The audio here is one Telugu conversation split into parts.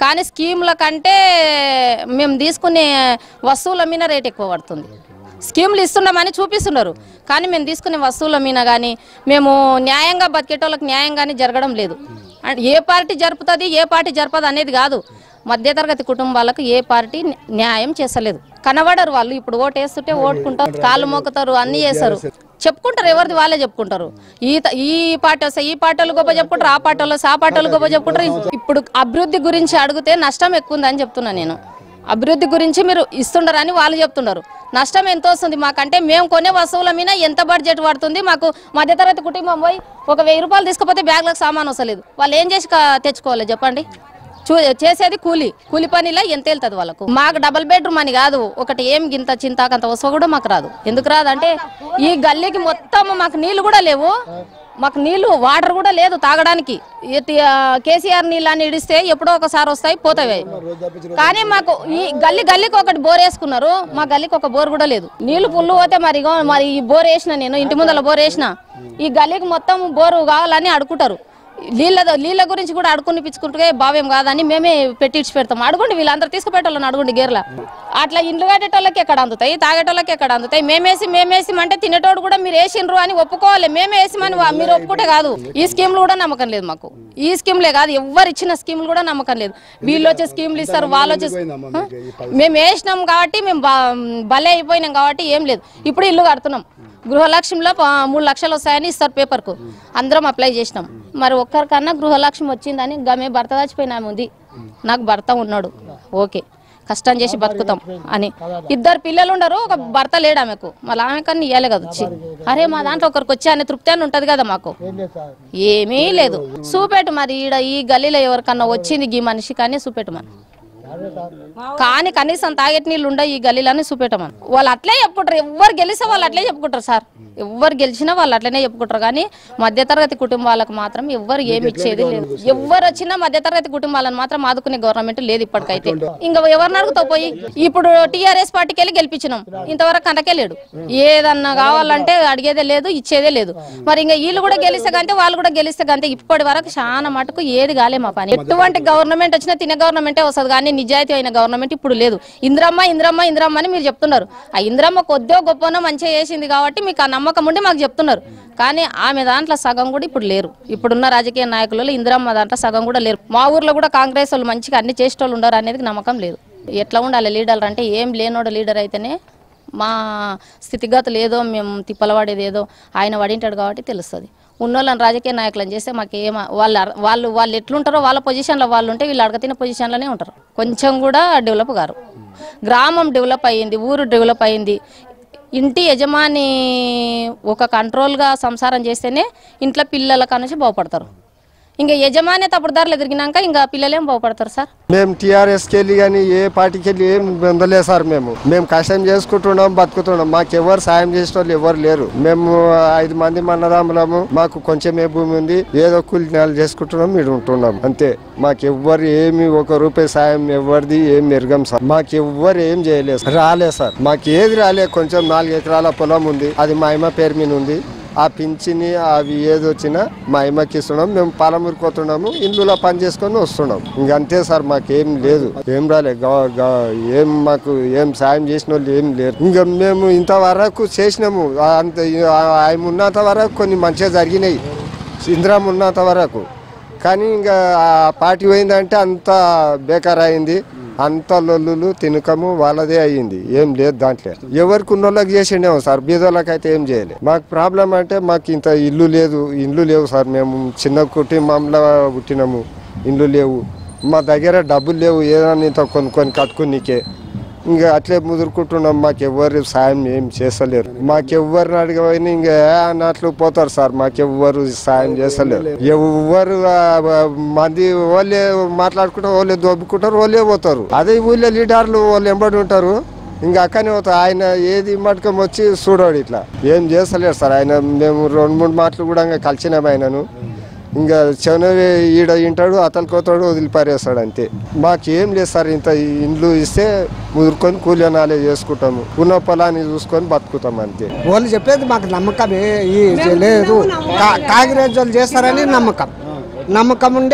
కానీ స్కీముల కంటే మేము తీసుకునే వస్తువుల మీద రేట్ ఎక్కువ పడుతుంది స్కీములు ఇస్తున్నామని చూపిస్తున్నారు కానీ మేము తీసుకునే వస్తువుల మీద కానీ మేము న్యాయంగా బతికేటోళ్ళకి న్యాయంగానే జరగడం లేదు అండ్ ఏ పార్టీ జరుపుతుంది ఏ పార్టీ జరపదు అనేది కాదు మధ్యతరగతి కుటుంబాలకు ఏ పార్టీ న్యాయం చేస్తలేదు కనబడరు వాళ్ళు ఇప్పుడు ఓటు వేస్తుంటే ఓటుకుంటారు కాళ్ళు మోకుతారు అన్ని చేస్తారు చెప్పుకుంటారు ఎవరిది వాళ్ళే చెప్పుకుంటారు ఈ త- ఈ పార్టీ వస్తే ఈ పార్టీలు గొప్ప చెప్పుకుంటారు ఆ పార్టీలు వస్తే ఆ పార్టీలు గొప్ప చెప్పుకుంటారు ఇప్పుడు అభివృద్ధి గురించి అడిగితే నష్టం ఎక్కువ ఉందని చెప్తున్నా నేను అభివృద్ధి గురించి మీరు ఇస్తుండరని వాళ్ళు చెప్తున్నారు నష్టం ఎంత వస్తుంది మాకంటే మేము కొనే వస్తువుల మీద ఎంత బడ్జెట్ పడుతుంది మాకు మధ్యతరగతి కుటుంబం పోయి ఒక వెయ్యి రూపాయలు తీసుకుపోతే బ్యాగ్లకు సామాన్ వస్తలేదు వాళ్ళు ఏం చేసి కా- తెచ్చుకోవాలి చెప్పండి చూ చేసేది కూలి కూలి పనిలో ఎంత వెళ్తుంది వాళ్ళకు మాకు డబుల్ బెడ్రూమ్ అని కాదు ఒకటి ఏం గింత చింతాకంత వస్తువు కూడా మాకు రాదు ఎందుకు రాదు అంటే ఈ గల్లీకి మొత్తం మాకు నీళ్లు కూడా లేవు మాకు నీళ్లు వాటర్ కూడా లేదు తాగడానికి ఈ- ఆ, కేసీఆర్ నీళ్ళు అని ఇడిస్తే ఎప్పుడో ఒకసారి వస్తాయి పోతాయి కానీ మాకు ఈ గల్లీ గల్లీకి ఒకటి బోర్ వేసుకున్నారు మా గల్లీకి ఒక బోర్ కూడా లేదు నీళ్లు పుల్లు పోతే మరి ఇగో మరి ఈ బోర్ వేసిన నేను ఇంటి ముందర బోర్ వేసిన ఈ గల్లీకి మొత్తం బోరు కావాలని అడుగుతారు నీళ్ళ నీళ్ళ గురించి కూడా అడుకుని పిచ్చుకుంటే భావ్యం కాదని మేమే పెట్టించి పెడతాం అడుగుండి వీళ్ళందరూ తీసుకుపెట్టాలని అడుగుండి గేర్ల అట్లా ఇండ్లు కట్టేటోళ్ళకి ఎక్కడ అందుతాయి తాగేటోళ్ళకి ఎక్కడ అందుతాయి మేమేసి మేమేసి అంటే తినేటోడు కూడా మీరు వేసిండ్రు అని ఒప్పుకోవాలి మేమే వేసిమని వా- మీరు ఒప్పుకుంటే కాదు ఈ స్కీమ్లు కూడా నమ్మకం లేదు మాకు ఈ స్కీమ్లే కాదు ఎవరు ఇచ్చిన స్కీమ్లు కూడా నమ్మకం లేదు వీళ్ళు వచ్చే స్కీమ్లు ఇస్తారు వాళ్ళు వచ్చే ఆ? మేము వేసినాం కాబట్టి మేము బ- భలే అయిపోయినాం కాబట్టి ఏం లేదు ఇప్పుడు ఇల్లు కడుతున్నాం గృహలక్ష్మిలో ప- మూడు లక్షలు వస్తాయని ఇస్తారు పేపర్కు అందరం అప్లై చేసినాం మరి ఒక్కరికన్నా గృహలక్ష్మి వచ్చిందని గమే భర్త చచ్చిపోయినా ఉంది నాకు భర్త ఉన్నాడు ఓకే కష్టం చేసి బతుకుతాం అని ఇద్దరు పిల్లలు ఉండరు ఒక భర్త లేడు ఆమెకు మళ్ళీ ఆమె కన్నా ఇవ్వాలి కదా వచ్చి అరే మా దాంట్లో ఒకరికి వచ్చి అనే తృప్తి అని ఉంటది కదా మాకు ఏమీ లేదు చూపెట్టు మరి ఈడ ఈ గల్లీలో ఎవరికన్నా వచ్చింది ఈ మనిషి కానీ చూపెట్టు మన కానీ కనీసం తాగేటి నీళ్ళు ఉండవు ఈ గల్లీలోనే చూపెట్టమని వాళ్ళు అట్లే చెప్పుకుంటారు ఎవరు గెలిస్తే వాళ్ళు అట్లే చెప్పుకుంటారు సార్ ఎవరు గెలిచినా వాళ్ళు అట్లనే చెప్పుకుంటారు కానీ మధ్యతరగతి కుటుంబాలకు మాత్రం ఎవ్వరు ఏమి ఇచ్చేది లేదు ఎవరు వచ్చినా మధ్యతరగతి కుటుంబాలను మాత్రం ఆదుకునే గవర్నమెంట్ లేదు ఇప్పటికైతే ఇంకా ఎవరిని అడుగుతావు పోయి ఇప్పుడు టీఆర్ఎస్ పార్టీకి వెళ్ళి గెలిపించినాం ఇంతవరకు కంటకే లేడు ఏదన్నా కావాలంటే అడిగేదే లేదు ఇచ్చేదే లేదు మరి ఇంకా వీళ్ళు కూడా గెలిస్తే కంటే వాళ్ళు కూడా గెలిస్తే కంటే ఇప్పటి వరకు చాలా మటుకు ఏది కాలే మా పని ఎటువంటి గవర్నమెంట్ వచ్చినా తినే గవర్నమెంటే వస్తుంది కానీ నిజాయితీ అయిన గవర్నమెంట్ ఇప్పుడు లేదు ఇంద్రమ్మ ఇంద్రమ్మ ఇంద్రమ్మ అని మీరు చెప్తున్నారు ఆ ఇంద్రమ్మ కొద్దో గొప్పనో మంచిగా చేసింది కాబట్టి మీకు ఆ నమ్మకం ఉండి మాకు చెప్తున్నారు కానీ ఆమె దాంట్లో సగం కూడా ఇప్పుడు లేరు ఇప్పుడున్న రాజకీయ నాయకులలో ఇంద్రమ్మ దాంట్లో సగం కూడా లేరు మా ఊర్లో కూడా కాంగ్రెస్ వాళ్ళు మంచిగా అన్ని చేసేటోళ్ళు ఉండరు అనేది నమ్మకం లేదు ఎట్లా ఉండాలి లీడర్ అంటే ఏం లేనోడు లీడర్ అయితేనే మా స్థితిగతులు ఏదో మేము తిప్పలవాడేది ఏదో ఆయన పడింటాడు కాబట్టి తెలుస్తుంది ఉన్నోళ్ళని రాజకీయ నాయకులను చేస్తే మాకు ఏమ వాళ్ళు అర్- వాళ్ళు వాళ్ళు ఎట్లుంటారో వాళ్ళ పొజిషన్లో వాళ్ళు ఉంటే వీళ్ళు అడగతిన పొజిషన్లోనే ఉంటారు కొంచెం కూడా డెవలప్ గారు గ్రామం డెవలప్ అయ్యింది ఊరు డెవలప్ అయ్యింది ఇంటి యజమాని ఒక కంట్రోల్గా సంసారం చేస్తేనే ఇంట్లో పిల్లల కానుంచి బాగుపడతారు ఇంకా యజమాని తప్పుడుదారులు ఎదిరిగినాక ఇంకా పిల్లలేం బాగుపడతారు సార్ మేము టీఆర్ఎస్కి వెళ్ళి కానీ ఏ పార్టీకి వెళ్ళి ఏం పొందలేదు సార్ మేము మేము కష్టం చేసుకుంటున్నాం బతుకుతున్నాం మాకు ఎవరు సాయం చేసిన వాళ్ళు ఎవరు లేరు మేము ఐదు మంది మన్నదాములము మాకు కొంచెమే భూమి ఉంది ఏదో కూలి నెలలు చేసుకుంటున్నాం మీరు ఉంటున్నాం అంతే మాకు ఎవ్వరు ఏమి ఒక రూపాయి సాయం ఎవరిది ఏం మెరుగం సార్ మాకు ఎవ్వరు ఏం చేయలేదు సార్. రాలే సార్ మాకు ఏది రాలే కొంచెం నాలుగు ఎకరాల పొలం ఉంది అది మా అమ్మ పేరు మీద ఉంది ఆ పింఛని అవి ఏది వచ్చినా మా అమ్మకి ఇస్తున్నాం మేము పాలమూరు పోతున్నాము ఇందులో పని చేసుకొని వస్తున్నాం ఇంకంతే సార్ మాకేం లేదు ఏం రాలే గవ- గవ- ఏం మాకు ఏం సాయం చేసిన వాళ్ళు ఏం లేరు ఇంకా మేము ఇంతవరకు చేసినాము ఆ అంత ఆయన ఉన్నంత వరకు కొన్ని మంచిగా జరిగినాయి ఇందిరామ్ ఉన్నంత వరకు కానీ ఇంకా ఆ పార్టీ పోయిందంటే అంత బేకార్ అయింది అంత లొల్లులు తినకము వాళ్ళదే అయ్యింది ఏం లేదు దాంట్లో ఎవరికి ఉన్నోళ్ళకి చేసిండేమో సార్ బీదోళ్ళకి అయితే ఏం చేయలేదు మాకు ప్రాబ్లం అంటే మాకు ఇంత ఇల్లు లేదు ఇల్లు లేవు సార్ మేము చిన్న కుటుంబంలో పుట్టినాము ఇల్లు లేవు మా దగ్గర డబ్బులు లేవు ఏదైనా ఇంత కొనుక్కొని కట్టుకునికే ఇంకా అట్లే ముదురుకుంటున్నాం మాకు ఎవరు సాయం ఏం చేస్తలేరు మాకెవ్వరిని అడగవని ఇంకా ఏ అన్నట్లు పోతారు సార్ మాకెవ్వరు సాయం చేస్తలేరు ఎవరు ఆ, ఆ, మంది వాళ్ళే మాట్లాడుకుంటారు వాళ్ళే దొబ్బుకుంటారు వాళ్ళే పోతారు అదే ఊళ్ళో లీడర్లు వాళ్ళు ఎంబడి ఉంటారు ఇంకా అక్కనే పోతారు ఆయన ఏది మటకం వచ్చి చూడడు ఇట్లా ఏం చేస్తలేరు సార్ ఆయన మేము రెండు మూడు మాటలు కూడా ఇంకా కలిసినాం ఆయనను ఇంకా చెవునవి ఈడ వింటాడు అతలు కోతాడు వదిలిపారేస్తాడు అంతే మాకేం లేదు సార్ ఇంత ఇండ్లు ఇస్తే ముదురుకొని కూలి అనాలే చేసుకుంటాము ఉన్న పొలాన్ని చూసుకొని బతుకుతాం అంతే వాళ్ళు చెప్పేది మాకు నమ్మకమే ఈ లేదు కా- కాంగ్రెస్ వాళ్ళు చేస్తారని నమ్మకం నమ్మకం ఉండే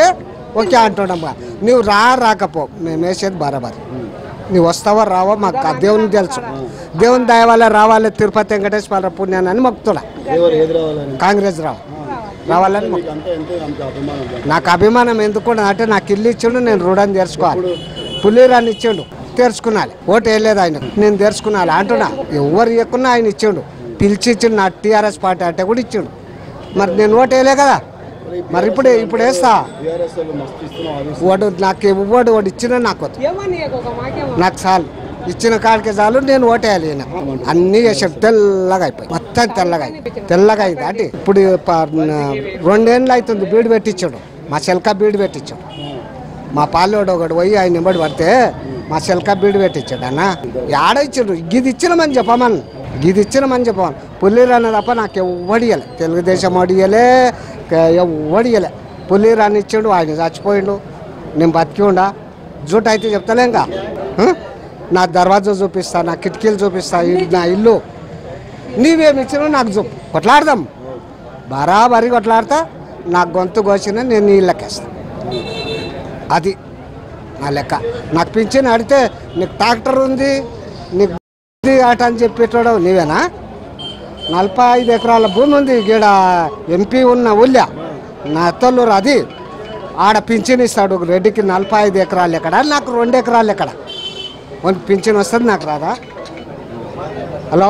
ఓకే అంటున్నాం నువ్వు రా రాకపో మేము వేసేది బరాబర్ నువ్వు వస్తావో రావో మాకు ఆ దేవుని తెలుసు దేవుని దయ వల్ల రావాలి తిరుపతి వెంకటేశ్వర పుణ్యాన్ని అని మొక్కుతున్నా ఎవరు ఏది రావాలని కాంగ్రెస్ రావు రావాలని మొక్కు- మీకు అంతా ఎంత అంత అభిమానం నాకు అభిమానం ఎందుకు అంటే నాకు ఇల్లు ఇచ్చిండు నేను రుణం తెరుచుకోవాలి పుల్లిరాన్ని ఇచ్చిండు తెరుచుకున్నాలి ఓటు వేయలేదు ఆయన నేను తెరుచుకున్నాలి అంటున్నా ఎవరు ఇవ్వకున్నా ఆయన ఇచ్చిండు పిలిచి ఇచ్చిండు నా టీఆర్ఎస్ పార్టీ అంటే కూడా ఇచ్చిండు మరి నేను ఓటు వేయలే కదా మరి ఇప్పుడు ఇప్పుడు వేస్తా బీఆర్ఎస్ వాళ్ళు మస్తు ఇస్తున్నాం అది వాడు నాకు ఇవ్వడు వాడు ఇచ్చిన నాకు వద్దు. నాకు చాలు ఇచ్చిన కాడికి చాలు నేను ఓటేయాలి ఈయన అన్నీ చేసాడు తెల్లగా అయిపోయి మొత్తం తెల్లగా అయిపోయి తెల్లగా అయింది అంటే ఇప్పుడు ప- రెండేళ్ళు అవుతుంది బీడు పెట్టించాడు మా చెల్క బీడు పెట్టించాడు మా పాలోడు ఒకడు పోయి ఆయన నింబడి పడితే మా చెల్క బీడు పెట్టించాడు అన్న యాడ ఇచ్చాడు గిది ఇచ్చినమని చెప్పమని గిది ఇచ్చినమని చెప్పమని పుల్లిరాని తప్ప నాకు ఎవ్వడియలే తెలుగుదేశం అడియలే ఎవ్వడియలే పుల్లిరాని ఇచ్చాడు ఆయన చచ్చిపోయిండు నేను బతికి ఉండా జూట్ అయితే చెప్తలేంగా ఆ? నా దర్వాజా చూపిస్తా నా కిటికీలు చూపిస్తా ఇ- నా ఇల్లు నీవేమి ఇచ్చినా నాకు చూపు కొట్లాడదాం బరాబరి కొట్లాడతా నా గొంతు కోసిన నేను నీ లెక్కేస్తా అది నా లెక్క నాకు పింఛన్ అడితే నీకు ట్రాక్టర్ ఉంది నీకు ఉంది ఆట అని చెప్పేటాడు నీవేనా నలభై ఐదు ఎకరాల భూమి ఉంది గీడ ఎంపీ ఉన్న ఊళ్ళ నా అత్తల్లూరు అది ఆడ పింఛన్ ఇస్తాడు రెడ్డికి నలభై ఐదు ఎకరాలు ఎక్కడ నాకు రెండు ఎకరాలు ఎక్కడ మనకి పింఛన్ వస్తుంది నాకు రాదా హలో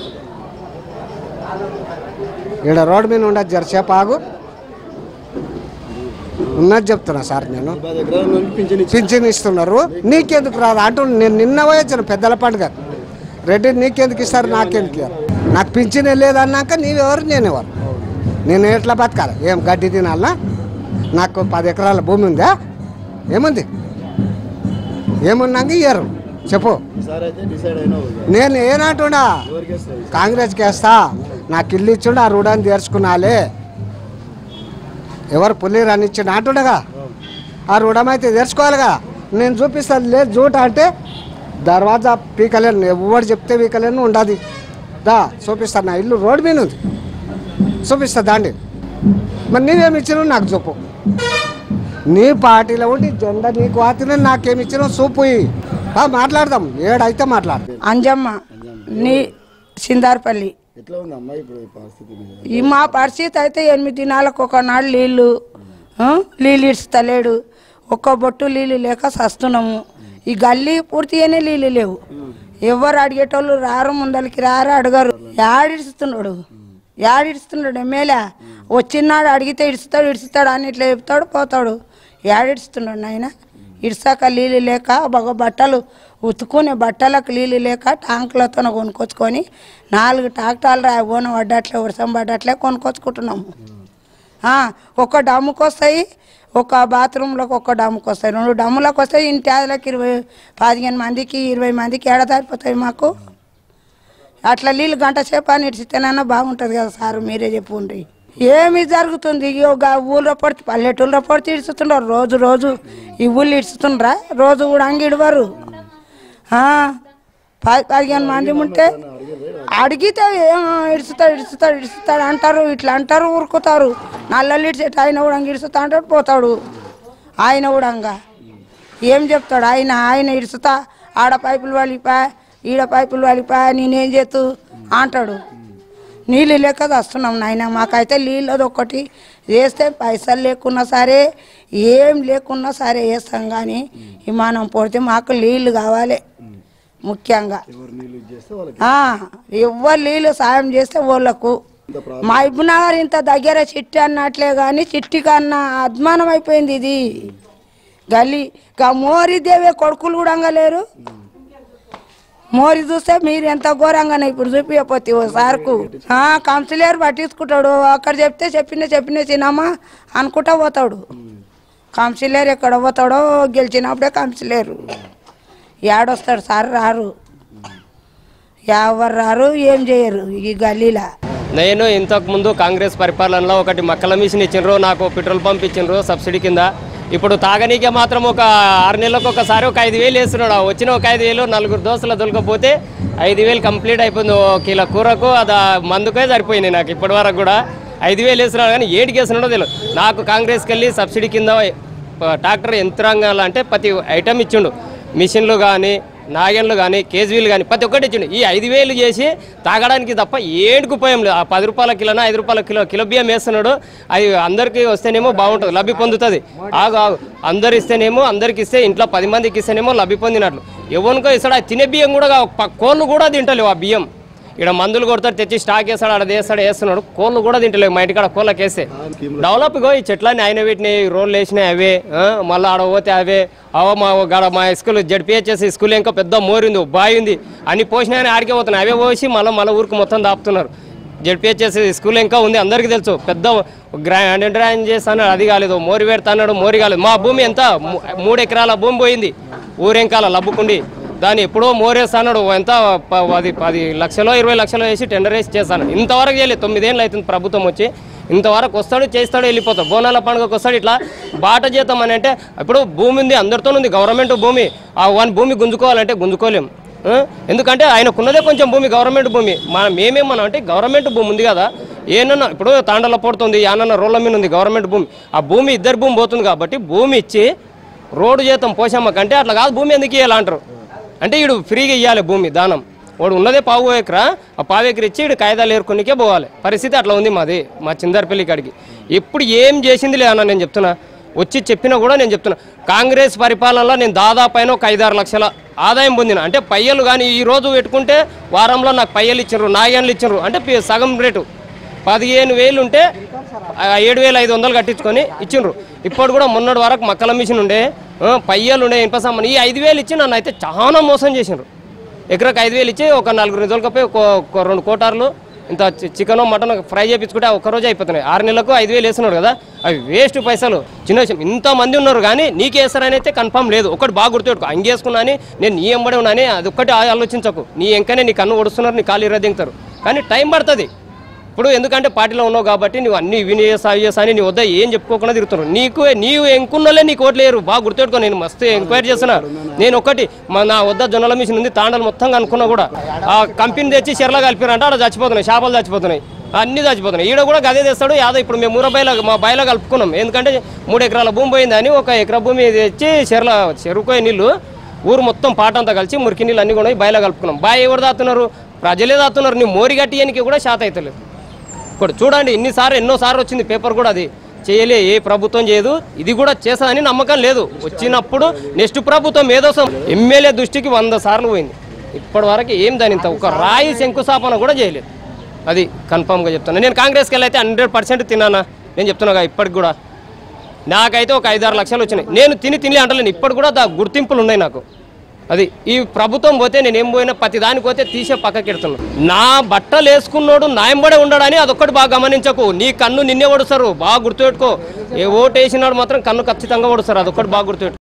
ఈడ రోడ్ మీద ఉండదు జరసేపు ఆగు ఉన్నది చెప్తున్నా సార్ నేను పది ఎకరాల నుండి పింఛన్ ఇచ్చి పింఛన్ ఇస్తున్నారు నీకెందుకు రాదు అంటూ నేను నిన్న పోయొచ్చాను పెద్దల పండుగ రెడ్డి నీకెందుకు ఇస్తారు నాకెందుకు ఇవ్వరు నాకు పింఛన్ లేదన్నాక నీవెవరు నేనెవరు నేను ఎట్లా బతకాలి ఏం గడ్డి తినాలనా నాకు పది ఎకరాల భూమి ఉందా ఏముంది ఏమున్నాక ఇయ్యరు చెప్పు ఈసారి అయితే డిసైడ్ అయినావు ఇక. నేను ఏనాటున్నా ఎవరికి వేస్తావు ఈసారి? కాంగ్రెస్కి వేస్తా నాకు ఇల్లు ఇచ్చిండు ఆ రుణాన్ని తీర్చుకున్నాలే ఎవరు పుల్లి రానిచ్చిండు అంటుండగా ఆ రుణం అయితే తీర్చుకోవాలిగా నేను చూపిస్తాను లేదు జూట అంటే దర్వాజా పీకలేను ఎవరు చెప్తే పీకలేను ఉండదు దా చూపిస్తాను నా ఇల్లు రోడ్డు మీద ఉంది చూపిస్తా దాండి మరి నీవేమి ఇచ్చినావు నాకు చూపు నీ పార్టీలో ఉండి జెండా నీకు వాతిన నాకేమి ఇచ్చినావు చూపు ఇయ్యి. బా మాట్లాడదాం ఏడైతే మాట్లాడదాం అంజమ్మ నీ సిందార్పల్లి ఎట్లా ఉంది అమ్మాయి ఇప్పుడు ఈ పరిస్థితి మీద ఈ మా పరిస్థితి అయితే ఎనిమిది దినాలకు ఒకనాడు నీళ్ళు ఆ, నీళ్ళు ఇస్తలేడు ఒక్క బొట్టు నీళ్ళు లేక సస్తున్నాము ఈ గల్లీ పూర్తిగానే నీళ్ళు లేవు ఎవరు అడిగేటోళ్ళు రారు ముందలకి రారు అడగరు యాడిస్తున్నాడు యాడిస్తున్నాడు ఎమ్మెల్యే వచ్చినాడు అడిగితే ఇడుస్తాడు ఇడుస్తాడు అని ఇట్లా చెప్తాడు పోతాడు యాడిస్తున్నాడు నాయన ఇడ్సాక నీళ్ళు లేక బాగా బట్టలు ఉతుకునే బట్టలకు నీళ్ళు లేక ట్యాంకులతో కొనుక్కొచ్చుకొని నాలుగు ట్రాక్టర్లు రా ఓన పడ్డట్లే వర్షం పడ్డట్లే కొనుక్కొచ్చుకుంటున్నాము ఆ, ఒక్క డమ్ముకు వస్తాయి ఒక బాత్రూంలోకి ఒక్క డమ్ముకు వస్తాయి రెండు డమ్ములకు వస్తాయి ఇంటి ఆదలకి ఇరవై పదిహేను మందికి ఇరవై మందికి ఏడ సరిపోతాయి మాకు అట్లా నీళ్ళు గంట సేపు అని ఇడిచితేనన్నా బాగుంటుంది కదా సార్ మీరే చెప్పుండ్రి ఏమి జరుగుతుంది ఒక ఊళ్ళో పడితే పల్లెటూళ్ళలో పడితే ఇడుచుతుండ్రు రోజు రోజు ఈ ఊళ్ళు ఇడుచుతుండ్రా రోజు కూడా అంగి ఇడవరు ఆ, పది పదిహేను మంది ఉంటే అడిగితే "ఏం, ఇడుచుతాడు ఇడుచుతాడు ఇడుచుతాడు అంటారు ఇట్లా అంటారు ఊరుకుతారు నల్లలు ఇడిచేట ఆయన కూడా ఇడుచుతా అంటాడు పోతాడు ఆయన కూడా అంగా ఏం చెప్తాడు ఆయన ఆయన ఇడుచుతా ఆడ పైపులు వలిపా ఈడ పైపులు వలిపా నేనేం చేతు అంటాడు నీళ్ళు లేక వస్తున్నాం నాయన మాకైతే నీళ్ళు ఒకటి వేస్తే పైసలు లేకున్నా సరే ఏం లేకున్నా సరే వేస్తాం కానీ విమానం పోతే మాకు నీళ్ళు కావాలి ముఖ్యంగా ఎవరు నీళ్ళు ఇది చేస్తే వాళ్ళకి ఆ, ఎవ్వరు నీళ్ళు సాయం చేస్తే వాళ్ళకు మా ఇబ్నగర్ ఇంత దగ్గర చిట్టి అన్నట్లే కానీ చిట్టి కన్నా అద్మానం అయిపోయింది ఇది గల్లీ గా మోరి దేవే కొడుకులు కూడా అంగలేరు మోరి చూస్తే మీరు ఎంత ఘోరంగానే ఇప్పుడు చూపించపోతే ఓ సార్కు ఆ, కంసలేరు పట్టించుకుంటాడు అక్కడ చెప్తే చెప్పిన చెప్పిన చిన్నమ్మా అనుకుంటా పోతాడు కంసలేరు ఎక్కడ పోతాడో గెలిచినప్పుడే కంసలేరు ఏడొస్తాడు సార్ రారు ఎవరు రారు ఏం చేయరు ఈ గల్లీలా నేను ఇంతకు ముందు కాంగ్రెస్ పరిపాలనలో ఒకటి మక్కల మిషన్ ఇచ్చిండ్రు నాకు పెట్రోల్ పంప్ ఇచ్చిండ్రు సబ్సిడీ కింద ఇప్పుడు తాగనీకే మాత్రం ఒక ఆరు నెలలకు ఒకసారి ఒక ఐదు వేలు వేస్తున్నాడు ఆ వచ్చిన ఒక ఐదు వేలు నలుగురు దోస్తులు దొలకపోతే ఐదు వేలు కంప్లీట్ అయిపోయింది ఓ కిలో కూరకు అది ఆ మందుకే సరిపోయినాయి నాకు ఇప్పటి వరకు కూడా ఐదు వేలు వేస్తున్నాడు కానీ ఏడికి వేస్తున్నాడో తెలియదు నాకు కాంగ్రెస్కి వెళ్ళి సబ్సిడీ కింద ప- ట్రాక్టర్ యంత్రాంగాలు అంటే ప్రతి ఐటమ్ ఇచ్చిండు మిషన్లు కానీ నాగన్లు కానీ కేజీలు కానీ ప్రతి ఒక్కటి ఇచ్చిండు ఈ ఐదు వేలు చేసి తాగడానికి తప్ప ఏడుకు పోయాం లేదు ఆ పది రూపాయల కిలోనా ఐదు రూపాయల కిలో కిలో బియ్యం వేస్తున్నాడు అది అందరికీ వస్తేనేమో బాగుంటుంది లబ్ధి పొందుతుంది ఆగు ఆగు అందరు ఇస్తేనేమో అందరికి ఇస్తే ఇంట్లో పది మందికి ఇస్తేనేమో లబ్ధి పొందినట్లు ఎవరికో ఇస్తాడు ఆ తినే బియ్యం కూడా కావు. ప- కోళ్ళు కూడా తింటలేవు ఆ బియ్యం ఇక్కడ మందులు కొడతాడు తెచ్చి స్టాక్ వేస్తాడు ఆడ వేస్తాడు వేస్తున్నాడు కోళ్ళు కూడా తింటలేవు మా ఇంటికాడ కోళ్ళకి వేస్తే డెవలప్ గో ఈ చెట్లన్నీ ఆయన వీటిని రోడ్లు వేసినాయి అవే ఆ, మళ్ళీ ఆడ పోతే అవే అవ మా గాడ మా స్కూల్ జడ్పిహెచ్ఎస్ స్కూల్ ఇంకా పెద్ద మోరి ఉంది బావి ఉంది అన్ని పోసినాయని ఆడికే పోతున్నాయి అవే పోసి మళ్ళీ మళ్ళీ ఊరికి మొత్తం దాపుతున్నారు జడ్పిహెచ్ఎస్ స్కూల్ ఇంకా ఉంది అందరికీ తెలుసు పెద్ద గ్రాండ్ డ్రాయింగ్ చేస్తాడు అది కాలేదు మోరి పెడతాడు మోరి కాలేదు మా భూమి ఎంత మూ- మూడు ఎకరాల భూమి పోయింది ఊరెంకాల లబ్బుకుండి దాన్ని ఎప్పుడో మోరేస్తాడు ఎంత ప- పది పది లక్షలో ఇరవై లక్షలో వేసి టెండర్ వేసి చేస్తాను ఇంతవరకు చేయలేదు తొమ్మిదేళ్ళు అవుతుంది ప్రభుత్వం వచ్చి ఇంతవరకు వస్తాడు చేస్తాడు వెళ్ళిపోతాడు బోనాల పండుగకు వస్తాడు ఇట్లా బాట చేద్దాం అని అంటే ఇప్పుడు భూమి ఉంది అందరితో ఉంది గవర్నమెంట్ భూమి ఆ వన్ భూమి గుంజుకోవాలంటే గుంజుకోలేం ఆ? ఎందుకంటే ఆయనకున్నదే కొంచెం భూమి గవర్నమెంట్ భూమి మన మేమేమన్నా అంటే గవర్నమెంట్ భూమి ఉంది కదా ఏనన్నా ఇప్పుడు తాండల పడుతుంది యానన్న రోడ్ల మీద ఉంది గవర్నమెంట్ భూమి ఆ భూమి ఇద్దరు భూమి పోతుంది కాబట్టి భూమి ఇచ్చి రోడ్డు చేద్దాం పోసామా కంటే అట్లా కాదు భూమి ఎందుకు ఇవ్వాలి అంటారు అంటే వీడు ఫ్రీగా ఇవ్వాలి భూమి దానం వాడు ఉన్నదే పావు ఎకరా ఆ పావు ఎకర ఇచ్చి వీడు కాగితాలు ఏరుకునికే పోవాలి పరిస్థితి అట్లా ఉంది మాది మా చిందరపల్లి కాడికి ఎప్పుడు ఏం చేసింది లే అన్న నేను చెప్తున్నా వచ్చి చెప్పినా కూడా నేను చెప్తున్నా కాంగ్రెస్ పరిపాలనలో నేను దాదాపు అయిన ఒక ఐదారు లక్షల ఆదాయం పొందిన అంటే పయ్యలు కానీ ఈ రోజు పెట్టుకుంటే వారంలో నాకు పయ్యలు ఇచ్చారు నాయన్లు ఇచ్చారు అంటే పి- సగం రేటు పదిహేను వేలు ఉంటే ఆ ఏడు వేల ఐదు వందలు కట్టించుకొని ఇచ్చిండ్రు ఇప్పుడు కూడా మొన్నటి వరకు మక్కల మిషన్ ఉండే ఆ, పయ్యలు ఉండే ఇనుప సామాన్ ఈ ఐదు వేలు ఇచ్చి నన్ను అయితే చాలా మోసం చేసిండ్రు ఎకరకు ఐదు వేలు ఇచ్చి ఒక నలుగురు నిధులకపోయి ఒక రెండు కోటార్లు ఇంత చి- చికెన్ మటన్ ఫ్రై చేయించుకుంటే ఆ ఒక్క రోజే అయిపోతున్నాయి ఆరు నెలలకు ఐదు వేలు వేస్తున్నాడు కదా అవి వేస్ట్ పైసలు చిన్న విషయం ఇంతమంది ఉన్నారు కానీ నీకు వేస్తారని అయితే కన్ఫర్మ్ లేదు ఒకటి బాగా గుర్తుపెట్టుకో అంగేసుకున్నాని నేను నీ ఎంబడి ఉన్నాని అది ఒక్కటి ఆలోచించకు నీ ఎంకనే నీ కన్ను ఒడుస్తున్నారు నీ కాలు ఇరదింగుతారు కానీ టైం పడుతుంది ఇప్పుడు ఎందుకంటే పార్టీలో ఉన్నావు కాబట్టి నువ్వు అన్ని విని చేస్తా అవి చేస్తా అని నీ వద్ద ఏం చెప్పుకోకుండా తిరుగుతున్నావు నీకు నీవు ఎంకున్నోళ్ళే నీకు ఓట్లు లేరు బాగా గుర్తుపెట్టుకో నేను మస్తు ఎంక్వైరీ చేస్తున్నా నేను ఒకటి మా నా వద్ద జొన్నల మిషన్ ఉంది తాండలు మొత్తం అనుకున్నా కూడా ఆ కంపెనీ తెచ్చి చెరలో కలిపారంటే అక్కడ చచ్చిపోతున్నాయి చేపలు చచ్చిపోతున్నాయి అన్ని చచ్చిపోతున్నాయి ఈడ కూడా గదే తెస్తాడు యాదో ఇప్పుడు మేము ఊర బయల మా బయలో కలుపుకున్నాం ఎందుకంటే మూడు ఎకరాల భూమి పోయిందని ఒక ఎకరా భూమి తెచ్చి చెరల చెరుకోయే నీళ్ళు ఊరు మొత్తం పాట అంతా కలిసి మురికి నీళ్ళు అన్ని కూడా బయలో కలుపుకున్నాం బాయ్ ఎవరు దాతున్నారు ప్రజలే దాతున్నారు నీ మోరి గట్టియనికి కూడా శాత అవుతలేదు ఇప్పుడు చూడండి ఇన్నిసార్లు ఎన్నోసార్లు వచ్చింది పేపర్ కూడా అది చేయలే ఏ ప్రభుత్వం చేయదు ఇది కూడా చేస్తుందని నమ్మకం లేదు వచ్చినప్పుడు నెక్స్ట్ ప్రభుత్వం ఏదోసం ఎమ్మెల్యే దృష్టికి వంద సార్లు పోయింది ఇప్పటి వరకు ఏం దాని ఇంత ఒక రాయి శంకుస్థాపన కూడా చేయలేదు అది కన్ఫామ్గా చెప్తాను నేను కాంగ్రెస్కి వెళ్ళి అయితే హండ్రెడ్ పర్సెంట్ తిన్నానా నేను చెప్తున్నా ఇప్పటికి కూడా నాకైతే ఒక ఐదారు లక్షలు వచ్చినాయి నేను తిని తిని అంటలేను ఇప్పటి కూడా దా గుర్తింపులు ఉన్నాయి నాకు అది ఈ ప్రభుత్వం పోతే నేను ఏం పోయినా ప్రతి దానికి పోతే తీసే పక్కకెడుతున్నాను నా బట్టలు వేసుకున్నోడు నాయంబడే ఉండడని అదొక్కటి బాగా గమనించకు నీ కన్ను నిన్నే ఓడుస్తారు బాగా గుర్తుపెట్టుకో ఏ ఓటు వేసినాడు మాత్రం కన్ను ఖచ్చితంగా ఓడుస్తారు అదొక్కటి బాగా గుర్తుపెట్టుకో